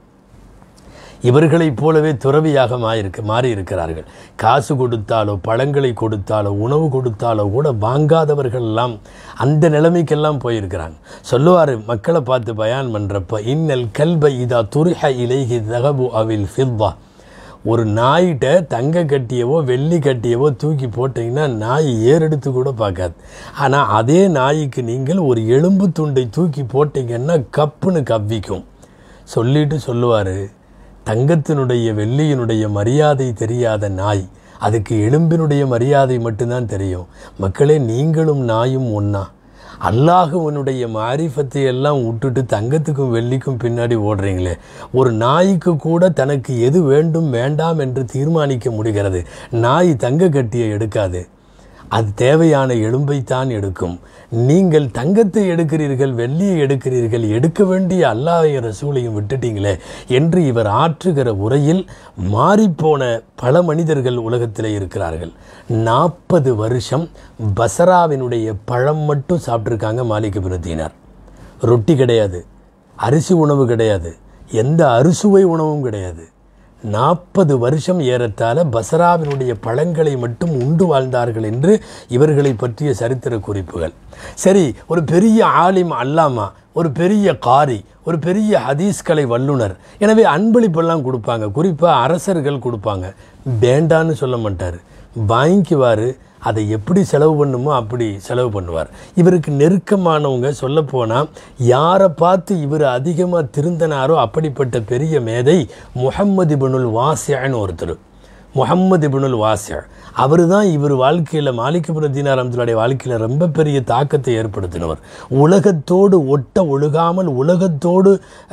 இவர்களைப் போலவே துறவியாக மாறியிருக்க மாறி இருக்கிறார்கள் காசு கொடுத்தாலோ பழங்களை கொடுத்தாலோ உணவு கொடுத்தாலோ கூட வாங்காதவர்கள் எல்லாம் அந்த நிலைமைக்கெல்லாம் போயிருக்கிறாங்க சொல்லுவார் மக்களை பார்த்து பயான் பண்ணுறப்ப இன்னல் கல்ப இதா துரிஹ இலைஹி தகபு அவில் ஃபில்வா ஒரு நாய்கிட்ட தங்க கட்டியவோ வெள்ளி கட்டியவோ தூக்கி போட்டிங்கன்னா நாய் ஏறெடுத்து கூட பார்க்காது ஆனால் அதே நாய்க்கு நீங்கள் ஒரு எலும்பு துண்டை தூக்கி போட்டிங்கன்னா கப்புன்னு கவ்விக்கும் சொல்லிட்டு சொல்லுவார் தங்கத்தினுடைய வெள்ளியினுடைய மரியாதை தெரியாத நாய் அதுக்கு எலும்பினுடைய மரியாதை மட்டும்தான் தெரியும் மக்களே நீங்களும் நாயும் ஒன்றா அல்லாஹுவனுடைய மாரிஃபத்தை எல்லாம் விட்டுட்டு தங்கத்துக்கும் வெள்ளிக்கும் பின்னாடி ஓடுறீங்களே ஒரு நாய்க்கு கூட தனக்கு எது வேண்டும் வேண்டாம் என்று தீர்மானிக்க முடிகிறது நாய் தங்க கட்டியை எடுக்காது அது தேவையான எலும்பைத்தான் எடுக்கும் நீங்கள் தங்கத்தை எடுக்கிறீர்கள் வெள்ளியை எடுக்கிறீர்கள் எடுக்க வேண்டிய அல்லாஹ் ரசூலையும் விட்டுட்டீங்களே என்று இவர் ஆற்றுகிற உரையில் மாறிப்போன பல மனிதர்கள் உலகத்தில் இருக்கிறார்கள் நாற்பது வருஷம் பசராவினுடைய பழம் மட்டும் சாப்பிட்ருக்காங்க மாலிக் பிருத்தினார் ரொட்டி கிடையாது அரிசி உணவு கிடையாது எந்த அறுசுவை உணவும் கிடையாது நாற்பது வருஷம் ஏறத்தாழ பசராவினுடைய பழங்களை மட்டும் உண்டு வாழ்ந்தார்கள் என்று இவர்களை பற்றிய சரித்திர குறிப்புகள் சரி ஒரு பெரிய ஆலிம் அல்லாமா ஒரு பெரிய காரி ஒரு பெரிய ஹதீஸ் கலை வல்லுனர் எனவே அன்பளிப்பெல்லாம் கொடுப்பாங்க குறிப்பாக அரசர்கள் கொடுப்பாங்க வேண்டான்னு சொல்ல மாட்டார் வாங்கிக்குவார் அதை எப்படி செலவு பண்ணுமோ அப்படி செலவு பண்ணுவார் இவருக்கு நெருக்கமானவங்க சொல்லப்போனால் யாரை பார்த்து இவர் அதிகமாக திருந்தனாரோ அப்படிப்பட்ட பெரிய மேதை முகம்மது இபனுல் வாசியான்னு ஒருத்தர் முகம்மது இபனுல் வாசியா அவர் தான் இவர் வாழ்க்கையில் மாலிகபுர தீனார் அம்துடைய வாழ்க்கையில் ரொம்ப பெரிய தாக்கத்தை ஏற்படுத்தினவர் உலகத்தோடு ஒட்ட ஒழுகாமல் உலகத்தோடு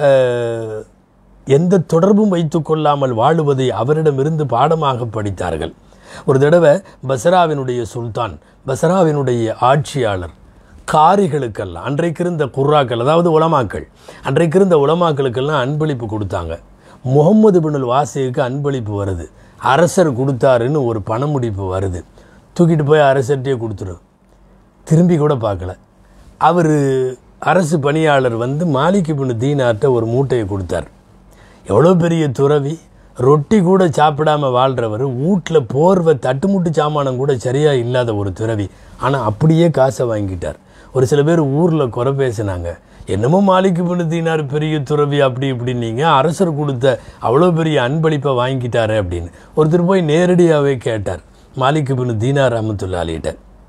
அஹ், எந்த தொடர்பும் வைத்து கொள்ளாமல் வாழுவதை அவரிடமிருந்து பாடமாக படித்தார்கள் ஒரு தடவை பசராவினுடைய சுல்தான் பசராவினுடைய ஆட்சியாளர் காரிகளுக்கெல்லாம் அன்றைக்கு இருந்த குர்ராக்கள் அதாவது உலமாக்கள் அன்றைக்கு இருந்த உலமாக்களுக்கெல்லாம் அன்பளிப்பு கொடுத்தாங்க முகம்மது பினுல் வாசிக்கு அன்பளிப்பு வருது அரசர் கொடுத்தாருன்னு ஒரு பணமுடிப்பு வருது தூக்கிட்டு போய் அரசர்கிட்டயே கொடுத்துரும் திரும்பி கூட பார்க்கல அவர் அரசு பணியாளர் வந்து மாலிக் இப்னு தீனார்ட்ட ஒரு மூட்டையை கொடுத்தார் எவ்வளோ பெரிய துறவி ரொட்டி கூட சாப்பிடாம வாழ்கிறவர் வீட்டில் போர்வை தட்டுமுட்டு சாமானம் கூட சரியாக இல்லாத ஒரு துறவி ஆனால் அப்படியே காசை வாங்கிட்டார் ஒரு சில பேர் ஊரில் குறை பேசினாங்க என்னமோ மாலிக்கு தீனார் பெரிய துறவி அப்படி இப்படின்னீங்க அரசர் கொடுத்த அவ்வளோ பெரிய அன்பளிப்பை வாங்கிட்டாரு அப்படின்னு ஒருத்தர் போய் நேரடியாகவே கேட்டார் மாலிக்கு பின் தீனார் அஹமத்துல்லாலிட்ட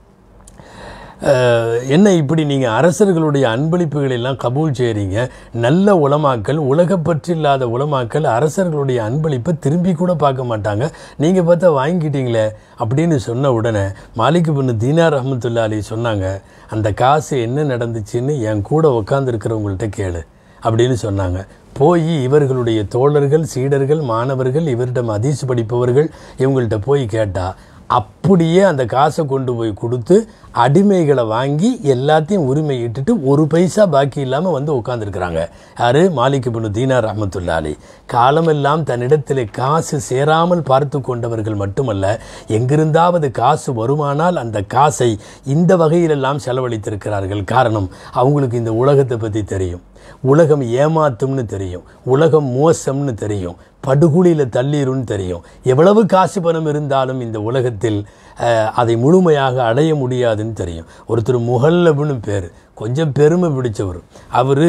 அஹ், என்ன இப்படி நீங்கள் அரசர்களுடைய அன்பளிப்புகளை எல்லாம் கபூல் செய்கிறீங்க நல்ல உலமாக்கள் உலகப்பற்று இல்லாத உலமாக்கள் அரசர்களுடைய அன்பளிப்பை திரும்பி கூட பார்க்க மாட்டாங்க நீங்கள் பார்த்தா வாங்கிட்டீங்களே அப்படின்னு சொன்ன உடனே மாலிக் பின் தீனார் ரஹமத்துல்லா அலி சொன்னாங்க அந்த காசு என்ன நடந்துச்சுன்னு என் கூட உட்காந்துருக்கிறவங்கள்ட்ட கேளு அப்படின்னு சொன்னாங்க போய் இவர்களுடைய தோழர்கள் சீடர்கள் மாணவர்கள் இவரிடம் அதிசு படிப்பவர்கள் இவங்கள்ட்ட போய் கேட்டா அப்படியே அந்த காசை கொண்டு போய் கொடுத்து அடிமைகளை வாங்கி எல்லாத்தையும் உரிமையிட்டுட்டு ஒரு பைசா பாக்கி இல்லாமல் வந்து உட்காந்துருக்குறாங்க யாரு மாலிக் பின் தீனார் ரஹமத்துல்லா அலி காலமெல்லாம் தன்னிடத்தில் காசு சேராமல் பார்த்து கொண்டவர்கள் மட்டுமல்ல எங்கிருந்தாவது காசு வருமானால் அந்த காசை இந்த வகையிலெல்லாம் செலவழித்திருக்கிறார்கள் காரணம் அவங்களுக்கு இந்த உலகத்தை பற்றி தெரியும் உலகம் ஏமாத்தும்னு தெரியும் உலகம் மோசம்னு தெரியும் படுகுழியில் தள்ளிரும்னு தெரியும் எவ்வளவு காசு பணம் இருந்தாலும் இந்த உலகத்தில் அஹ், அதை முழுமையாக அடைய முடியாதுன்னு தெரியும் ஒருத்தர் முகல்லபுன்னு பேர் கொஞ்சம் பெருமை பிடிச்சவர் அவர்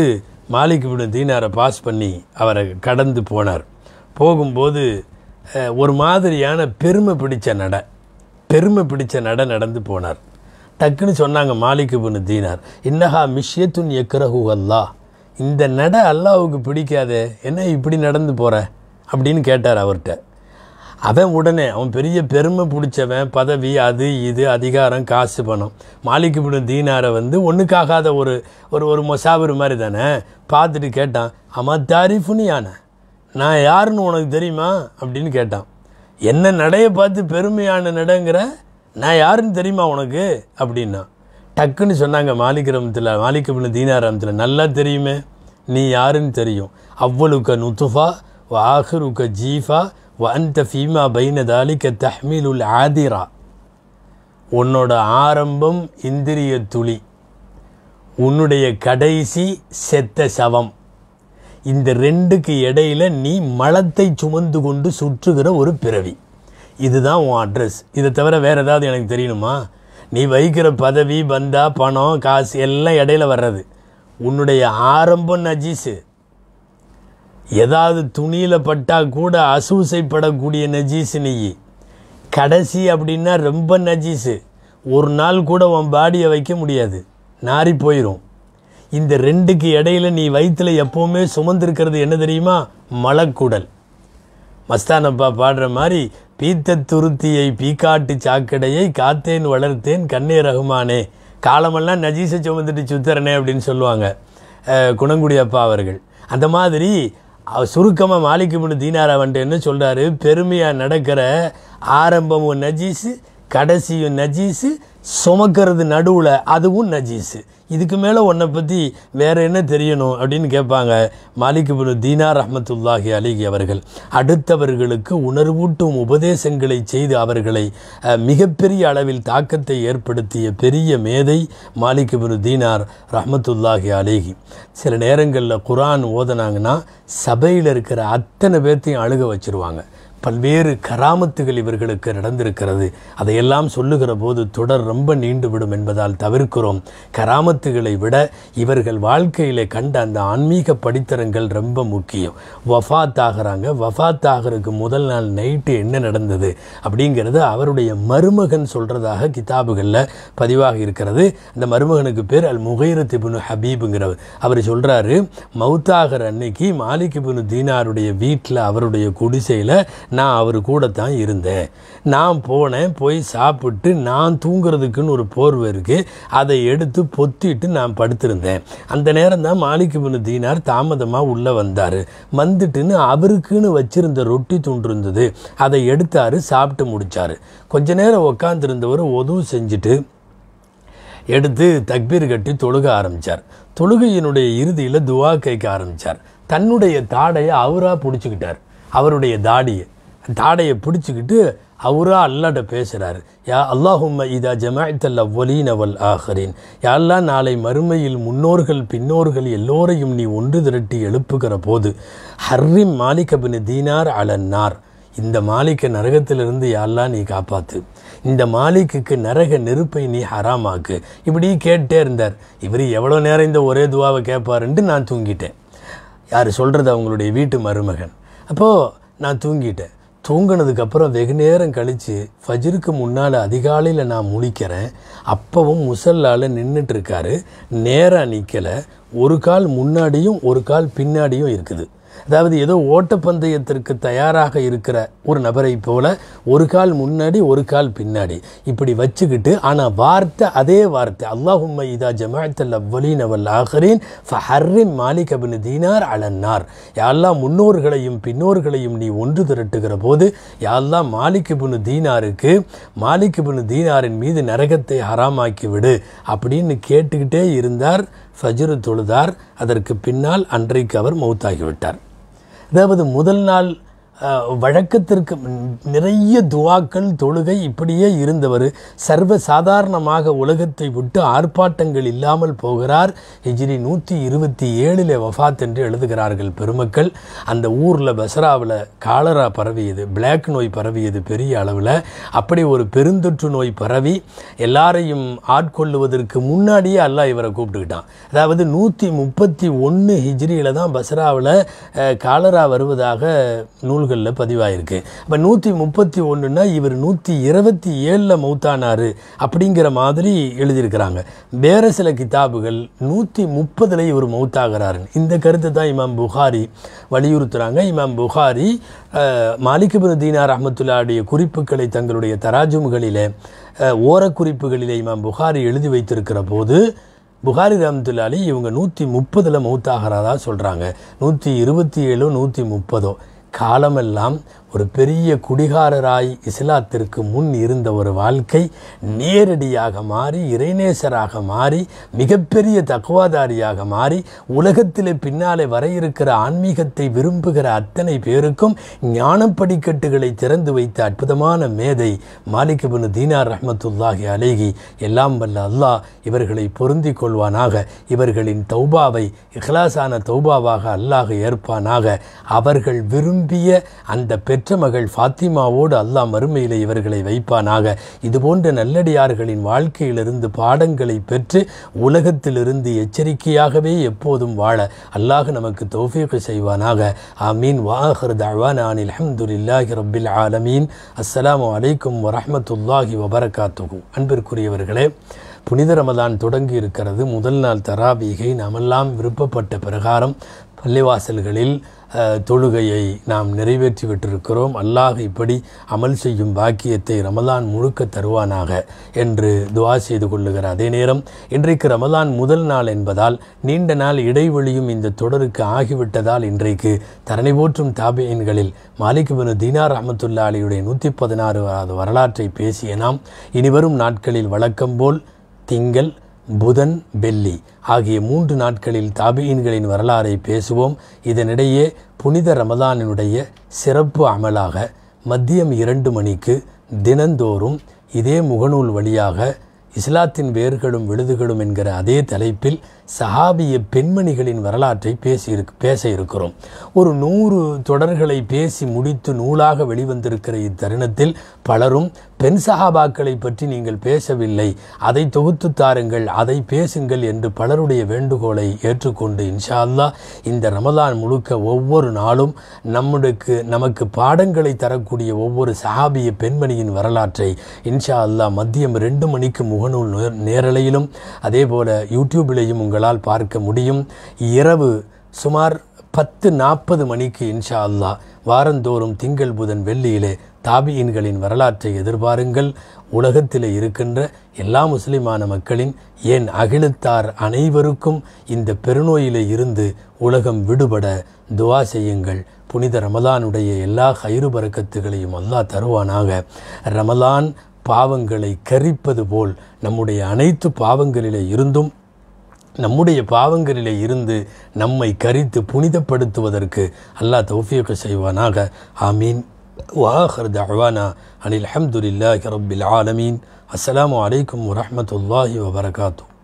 மாலிக் இப்னு தீனாரை பாஸ் பண்ணி அவரை கடந்து போனார் போகும்போது அஹ், ஒரு மாதிரியான பெருமை பிடிச்ச நடை பெருமை பிடிச்ச நடை நடந்து போனார் டக்குன்னு சொன்னாங்க மாலிக் இப்னு தீனார் இன்னஹா மிஷ்யத்துன் எக்ரஹு அல்லாஹ் இந்த நடை அல்லாஹ்வுக்கு பிடிக்காதே என்ன இப்படி நடந்து போற அப்படின்னு கேட்டார் அவர்கிட்ட அவன் உடனே அவன் பெரிய பெருமை பிடிச்சவன் பதவி அது இது அதிகாரம் காசு பணம் மாலிக் இப்னு தீனாரை வந்து ஒன்றுக்காகாத ஒரு ஒரு ஒரு மொசாபர் மாதிரி தானே பார்த்துட்டு கேட்டான் அம்மா தாரிஃபுன்னு யானை நான் யாருன்னு உனக்கு தெரியுமா அப்படின்னு கேட்டான் என்ன நடையை பார்த்து பெருமையான நடைங்கிற நான் யாருன்னு தெரியுமா உனக்கு அப்படின்னா டக்குன்னு சொன்னாங்க மாலிக் ரமத்தில் மாலிக் இப்னு தீனார் ரமத்தில் நல்லா தெரியுமே நீ யாருன்னு தெரியும் அவ்வளுக்க நுத்துஃபா வாஹருக்க ஜீஃபா வந்த ஃபீமா பைன தாலிக்க தஹ்மீலுல் ஆதிரா உன்னோட ஆரம்பம் இந்திரிய துளி உன்னுடைய கடைசி செத்த சவம் இந்த ரெண்டுக்கு இடையில நீ மலத்தை சுமந்து கொண்டு சுற்றுகிற ஒரு பிறவி இதுதான் உன் அட்ரஸ் இதை தவிர வேற ஏதாவது எனக்கு தெரியணுமா நீ வைக்கிற பதவி பந்தா பணம் காசு எல்லாம் இடையில வர்றது உன்னுடைய ஆரம்பம் நஜீஸு ஏதாவது துணியில் பட்டா கூட அசூசைப்படக்கூடிய நஜீஸு நீ கடைசி அப்படின்னா ரொம்ப நஜீஸு ஒரு நாள் கூட உன் பாடியை வைக்க முடியாது நாறி போயிடும் இந்த ரெண்டுக்கு இடையில நீ வயிற்றுல எப்பவுமே சுமந்திருக்கிறது என்ன தெரியுமா மலக்குடல் மஸ்தானப்பா பாடுற மாதிரி பீத்த துருத்தியை பீக்காட்டு சாக்கடையை காத்தேன் வளர்த்தேன் கண்ணே ரகுமானே காலமெல்லாம் நஜீஸை சுமந்துட்டு சுத்தரனே அப்படின்னு சொல்லுவாங்க அஹ், குணங்குடி அப்பா அவர்கள் அந்த மாதிரி சுருக்கமாக மாலிக்கு முன்னு தீனாரா வந்துட்டு என்ன சொல்கிறாரு பெருமையாக நடக்கிற ஆரம்பமும் நஜீஸு கடைசியும் நஜீஸு சுமக்கிறது நடுவில் அதுவும் நஜீஸு இதுக்கு மேலே உன்னை பற்றி வேற என்ன தெரியணும் அப்படின்னு கேட்பாங்க மாலிக் இப்னு தீனார் ரஹ்மத்துல்லாஹி அலிகி அவர்கள் அடுத்தவர்களுக்கு உணர்வூட்டும் உபதேசங்களை செய்து அவர்களை அஹ், மிகப்பெரிய அளவில் தாக்கத்தை ஏற்படுத்திய பெரிய மேதை மாலிக் இப்னு தீனார் ரஹ்மத்துல்லாஹி அலிகி சில நேரங்களில் குரான் ஓதுனாங்கன்னா சபையில் இருக்கிற அத்தனை பேர்த்தையும் அழுக வச்சிருவாங்க பல்வேறு கராமத்துகள் இவர்களுக்கு நடந்திருக்கிறது அதையெல்லாம் சொல்லுகிற போது தொடர் ரொம்ப நீண்டுவிடும் என்பதால் தவிர்க்கிறோம் கராமத்துகளை விட இவர்கள் வாழ்க்கையில கண்ட அந்த ஆன்மீக படித்தரங்கள் ரொம்ப முக்கியம் வஃபாத் ஆகிறாங்க வஃபாத் ஆகிறதுக்கு முதல் நாள் நைட்டு என்ன நடந்தது அப்படிங்கிறது அவருடைய மருமகன் சொல்றதாக கிதாபுகளில் பதிவாக இருக்கிறது அந்த மருமகனுக்கு பேர் அல் முகைரத் இப்னு ஹபீபுங்கிறவர் அவர் சொல்றாரு மௌத்தாகிற அன்னைக்கு மாலிக் இப்னு தீனாருடைய வீட்டில் அவருடைய குடிசையில் நான் அவர் கூட தான் இருந்தேன் நான் போனேன் போய் சாப்பிட்டு நான் தூங்குறதுக்குன்னு ஒரு போர்வை இருக்கு அதை எடுத்து பொத்திட்டு நான் படுத்திருந்தேன் அந்த நேரம் தான் மாலிக் இப்னு தீனார் தாமதமாக உள்ளே வந்தார் வந்துட்டுன்னு அவருக்குன்னு வச்சிருந்த ரொட்டி துண்டு இருந்தது அதை எடுத்தாரு சாப்பிட்டு முடிச்சாரு கொஞ்ச நேரம் உக்காந்துருந்தவர் உதவு செஞ்சுட்டு எடுத்து தக்பீர் கட்டி தொழுக ஆரம்பிச்சார் தொழுகையினுடைய இறுதியில் துவா கேட்க ஆரம்பிச்சார் தன்னுடைய தாடையை அவரா பிடிச்சிக்கிட்டார் அவருடைய தாடியை தாடையை பிடிச்சிக்கிட்டு அவரா அல்லாட்ட பேசுறாரு யா அல்லாஹும்ம இதா ஜமாய்த்தல் அவ்வலீன் அவல் ஆஹரின் யாரெல்லாம் நாளை மறுமையில் முன்னோர்கள் பின்னோர்கள் எல்லோரையும் நீ ஒன்று திரட்டி எழுப்புகிற போது ஹர்ரிம் மாலிகபின் தீனார் அலன்னார் இந்த மாலிக்க நரகத்திலிருந்து யாரெல்லாம் நீ காப்பாத்து இந்த மாலிக்குக்கு நரக நெருப்பை நீ ஹராமாக்கு இப்படி கேட்டே இருந்தார் இவர் எவ்வளோ நேரம் இந்த ஒரே துவாவை கேட்பாருன்ட்டு நான் தூங்கிட்டேன் யார் சொல்கிறது அவங்களுடைய வீட்டு மருமகன் அப்போது நான் தூங்கிட்டேன் தூங்கினதுக்கப்புறம் வெகு நேரம் கழித்து ஃபஜ்ருக்கு முன்னால் அதிகாலையில் நான் முழிக்கிறேன் அப்பவும் முசல்லால் நின்றுட்டு இருக்காரு நேராக நிற்கலை ஒரு கால் முன்னாடியும் ஒரு கால் பின்னாடியும் இருக்குது அதாவது ஏதோ ஓட்டப்பந்தயத்திற்கு தயாராக இருக்கிற ஒரு நபரை போல ஒரு கால் முன்னாடி ஒரு கால் பின்னாடி இப்படி வச்சுக்கிட்டு ஆனால் வார்த்தை அதே வார்த்தை அல்லாஹும்ம இதா ஜமாத்தல் அவ்வலீன் அவல் ஆஹரீன் ஃபஹர்ரிம் மாலிக் அபின் தீனார் அலன்னார் யாரெல்லாம் முன்னோர்களையும் பின்னோர்களையும் நீ ஒன்று திரட்டுகிற போது யாரெல்லாம் மாலிக் இப்னு தீனாருக்கு மாலிக் இப்னு தீனாரின் மீது நரகத்தை ஹராமாக்கி விடு அப்படின்னு கேட்டுக்கிட்டே இருந்தார் ஃபஜ்ரு தொழுதார் அதற்கு பின்னால் அன்றைக்கு அவர் மௌத்தாகிவிட்டார் அதாவது முதல் நாள் அஹ், வழக்கத்திற்கு நிறைய துவாக்கள் தொழுகை இப்படியே இருந்தவர் சர்வ சாதாரணமாக உலகத்தை விட்டு ஆர்ப்பாட்டங்கள் இல்லாமல் போகிறார் ஹிஜ்ரி நூற்றி இருபத்தி ஏழில் வஃபாத் என்று எழுதுகிறார்கள் பெருமக்கள் அந்த ஊரில் பஸ்ராவில் காலரா பரவியது பிளாக் நோய் பரவியது பெரிய அளவில் அப்படி ஒரு பெருந்தொற்று நோய் பரவி எல்லாரையும் ஆட்கொள்ளுவதற்கு முன்னாடியே அல்லாஹ் இவரை கூப்பிட்டுக்கிட்டான் அதாவது நூற்றி முப்பத்தி ஒன்று ஹிஜ்ரியில் தான் பஸ்ராவில் காலரா வருவதாக நூல்களில் பதிவாயிருக்கு அப்போ நூற்றி முப்பத்தி ஒன்றுனா இவர் நூற்றி இருபத்தி ஏழில் மௌத்தானார் அப்படிங்கிற மாதிரி எழுதியிருக்கிறாங்க வேற சில கிதாபுகள் நூற்றி முப்பதில் இவர் மௌத்தாகிறாரு இந்த கருத்தை தான் இமாம் புகாரி வலியுறுத்துறாங்க இமாம் புகாரி அஹ், மாலிக் பின் தீனார் அஹமத்துல்லாவுடைய குறிப்புகளை தங்களுடைய தராஜும்களிலே அஹ், ஓரக்குறிப்புகளிலே இமாம் புகாரி எழுதி வைத்திருக்கிற போது புகாரி ரஹமத்துல்லாலி இவங்க நூற்றி முப்பதில் மௌத்தாகிறதா சொல்கிறாங்க நூற்றி இருபத்தி ஏழோ நூற்றி முப்பதோ காலமெல்லாம் ஒரு பெரிய குடிகாரராய் இஸ்லாத்திற்கு முன் இருந்த ஒரு வாழ்க்கை நேரடியாக மாறி இறைநேசராக மாறி மிகப்பெரிய தக்குவாதாரியாக மாறி உலகத்திலே பின்னாலே வர இருக்கிற ஆன்மீகத்தை விரும்புகிற அத்தனை பேருக்கும் ஞானப்படிக்கட்டுகளை திறந்து வைத்த அற்புதமான மேதை மாலிக் பின் தீனார் ரஹ்மத்துல்லாஹி அலேஹி எல்லாம் வல்ல அல்லாஹ் இவர்களை பொருந்தி கொள்வானாக இவர்களின் தௌபாவை இஹ்லாஸான தௌபாவாக அல்லாஹ் ஏற்பானாக அவர்கள் விரும்பிய அந்த பெற்ற மகள் ஃபாத்திமாவோடு அல்லாஹ் மறுமையிலே இவர்களை வைப்பானாக இதுபோன்ற நல்லடியார்களின் வாழ்க்கையிலிருந்து பாடங்களை பெற்று உலகத்திலிருந்து எச்சரிக்கையாகவே எப்போதும் வாழ அல்லாஹ் நமக்கு தௌஃபீக் செய்வானாக ஆமீன் வாஹர் தவானான் அல்ஹம்துலில்லாஹி ரப்பில் ஆலமீன் அஸ்ஸலாமு அலைக்கும் வரஹ்மத்துல்லாஹி வபரகாத்துஹு அன்பிற்குரியவர்களே புனித ரமதான் தொடங்கி இருக்கிறது முதல் நாள் தராபீகை நாமெல்லாம் விருப்பப்பட்ட பிரகாரம் பள்ளிவாசல்களில் அஹ், தொழுகையை நாம் நிறைவேற்றி விட்டிருக்கிறோம் அல்லாஹ் இப்படி அமல் செய்யும் பாக்கியத்தை ரமலான் முழுக்க தருவானாக என்று துவா செய்து கொள்ளுகிற அதே நேரம் இன்றைக்கு ரமலான் முதல் நாள் என்பதால் நீண்ட நாள் இடைவெளியும் இந்த தொடருக்கு ஆகிவிட்டதால் இன்றைக்கு தரணி போற்றும் தாபியன்களில் மாலிக் பின் தீனார் அஹமத்துல்லா அலியுடைய நூற்றி பதினாறாவது வரலாற்றை பேசிய நாம் இனிவரும் நாட்களில் வழக்கம் போல் திங்கள் புதன் வெள்ளி ஆகிய மூன்று நாட்களில் தாபியின்களின் வரலாறை பேசுவோம் இதனிடையே புனித ரமதானினுடைய சிறப்பு அமலாக மதியம் இரண்டு மணிக்கு தினந்தோறும் இதே முகநூல் வழியாக இஸ்லாத்தின் வேர்களும் விழுதுகளும் என்கிற அதே தலைப்பில் சஹாபிய பெண்மணிகளின் வரலாற்றை பேசி பேச இருக்கிறோம் ஒரு நூறு தொடர்களை பேசி முடித்து நூலாக வெளிவந்திருக்கிற இத்தருணத்தில் பலரும் பெண் சஹாபாக்களை பற்றி நீங்கள் பேசவில்லை அதை தொகுத்து தாருங்கள் அதை பேசுங்கள் என்று பலருடைய வேண்டுகோளை ஏற்றுக்கொண்டு இன்ஷா அல்லாஹ் இந்த ரமலான் முழுக்க ஒவ்வொரு நாளும் நம்முக்கு நமக்கு பாடங்களை தரக்கூடிய ஒவ்வொரு சஹாபிய பெண்மணியின் வரலாற்றை இன்ஷா அல்லாஹ் மதியம் ரெண்டு மணிக்கு முகநூல் நேர்- நேரலையிலும் அதே போல யூடியூபிலையும் உங்களால் பார்க்க முடியும் இரவு சுமார் பத்து நாற்பது மணிக்கு இன்ஷா அல்லாஹ் வாரந்தோறும் திங்கள் புதன் வெள்ளியிலே தாபியின்களின் வரலாற்றை எதிர்பாருங்கள் உலகத்திலே இருக்கின்ற எல்லா முஸ்லிமான மக்களின் ஏன் அகிலத்தார் அனைவருக்கும் இந்த பெருநோயிலே இருந்து உலகம் விடுபட துவா செய்யுங்கள் புனித ரமலானுடைய எல்லா கயிறு பறக்கத்துகளையும் அல்லாஹ் தருவானாக ரமலான் பாவங்களை கரிப்பது போல் நம்முடைய அனைத்து பாவங்களிலே இருந்தும் நம்முடைய பாவங்களிலே இருந்து நம்மை கரித்து புனிதப்படுத்துவதற்கு அல்லாஹ் தௌஃபீக் செய்வானாக ஆமீன் வாஹர் தஅவானா அனில் அல்ஹம்துலில்லாஹி ரப்பில் ஆலமீன் அஸ்ஸலாமு அலைக்கும் வரஹ்மத்துல்லாஹி வபரகாத்துஹு